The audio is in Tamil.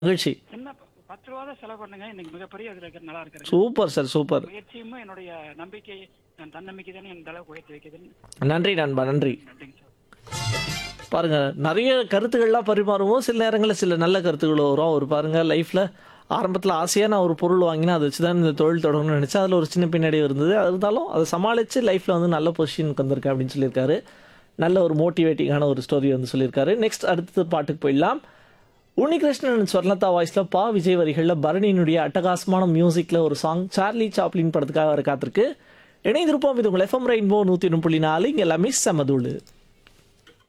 மகிழ்ச்சி சின்ன ப- பத்து ரூபா தான் செலவு பண்ணுங்க இன்னைக்கு மிகப்பெரிய இதுல இருக்க நல்லா இருக்கிறது சூப்பர் சார் சூப்பர் முயற்சியும் என்னுடைய நம்பிக்கை என் தன்னம்பிக்கை தானே இந்த அளவுக்கு உயர்த்தி வைக்குதுன்னு நன்றி நண்பா நன்றி நன்றிங்க சார் பாருங்க நிறைய கருத்துக்கள்லாம் பரிமாறுவோம் சில நேரங்களில் சில நல்ல கருத்துக்கள் வரும் ஒரு பாருங்க லைஃப்பில் ஆரம்பத்தில் ஆசையாக நான் ஒரு பொருள் வாங்கினா அதை வச்சு தான் இந்த தொழில் தொடங்கணும்னு நினச்சேன் அதில் ஒரு சின்ன பின்னாடி இருந்தது அது இருந்தாலும் அதை சமாளித்து லைஃப்பில் வந்து நல்ல பொசிஷனுக்கு வந்திருக்கேன் அப்படின்னு சொல்லியிருக்காரு நல்ல ஒரு மோட்டிவேட்டிங்கான ஒரு ஸ்டோரி வந்து சொல்லியிருக்காரு நெக்ஸ்ட் அடுத்த பாட்டுக்கு போயிடலாம் உன்னிகிருஷ்ணன் ஸ்வர்ணதா வாய்ஸில் பா விஜய் வரிகளில் பரணியினுடைய அட்டகாசமான மியூசிக்கில் ஒரு சாங் சார்லி சாப்ளின் படத்துக்காக வர காத்திருக்கு இணைந்திருப்போம் இது உங்கள் எஃப்எம் ரெயின்போ நூற்றி ஒன்று புள்ளி நாலு இங்கே எல்லாமே செமதூள்